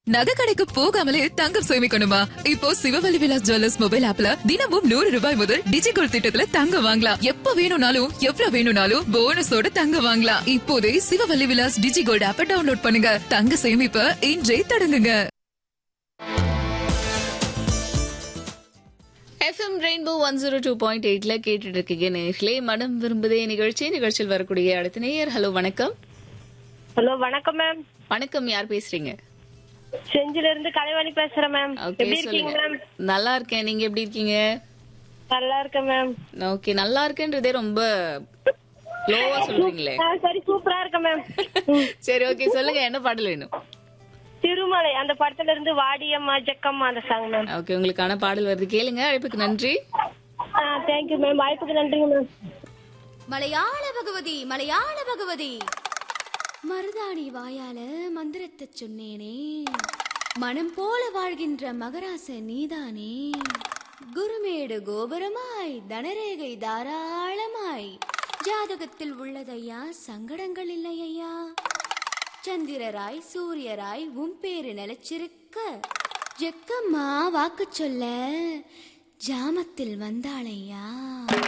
நகை கடைக்கு போகாமலே தங்கம் சேமிக்கணுமா இப்போ சிவவழி விலாஸ் ஜுவல்லர்ஸ் மொபைல் ஆப்ல தினமும் நூறு ரூபாய் முதல் டிஜிகோல் திட்டத்துல தங்கம் வாங்கலாம் எப்ப வேணும்னாலும் எவ்வளவு வேணும்னாலும் போனஸோட தங்கம் வாங்கலாம் இப்போதே சிவவழி விலாஸ் டிஜிகோல்ட் ஆப்ப டவுன்லோட் பண்ணுங்க தங்க சேமிப்ப இன்றே தொடங்குங்க FM rainbow one zero two point எயிட்ல கேட்டுட்டு இருக்கீங்க நேர்களே மனம் விரும்புதே நிகழ்ச்சி நிகழ்ச்சியில் வரக்கூடிய அடுத்த நேயர் ஹலோ வணக்கம் ஹலோ வணக்கம் மேம் வணக்கம் யார் பேசுறீங்க செஞ்சில இருந்து கலைவாணி பேசுறேன் மேம் ஓகே எப்படி இருக்கீங்க சொல்லுங்க மேம் நல்லா இருக்கேன் நீங்க எப்படி இருக்கீங்க நல்லா இருக்கேன் மேம் ஓகே நல்லா இருக்கேன்றதே ரொம்ப லோவா சொல்றீங்களே ஆ, சரி சூப்பரா இருக்கேன் மேம் சரி ஓகே சொல்லுங்க என்ன பாடல் வேணும் திருமலை அந்த படத்துல இருந்து வாடியம்மா ஜக்கம்மா அந்த சாங் மேம் ஓகே உங்களுக்கான பாடல் வருது கேளுங்க அழைப்புக்கு நன்றி தேங்க்யூ மேம் வாய்ப்புக்கு நன்றிங்க மேம் மலையாள பகவதி மலையாள பகவதி மருதாணி வாயால மந்திரத்தை சொன்னேனே மனம் போல வாழ்கின்ற மகராச நீதானே குருமேடு கோபுரமாய் தனரேகை தாராளமாய் ஜாதகத்தில் உள்ளதையா சங்கடங்கள் இல்லையா சந்திரராய் சூரியராய் உன் பேரு நிலைச்சிருக்க ஜெக்கம்மா வாக்கு சொல்ல ஜாமத்தில் வந்தாளையா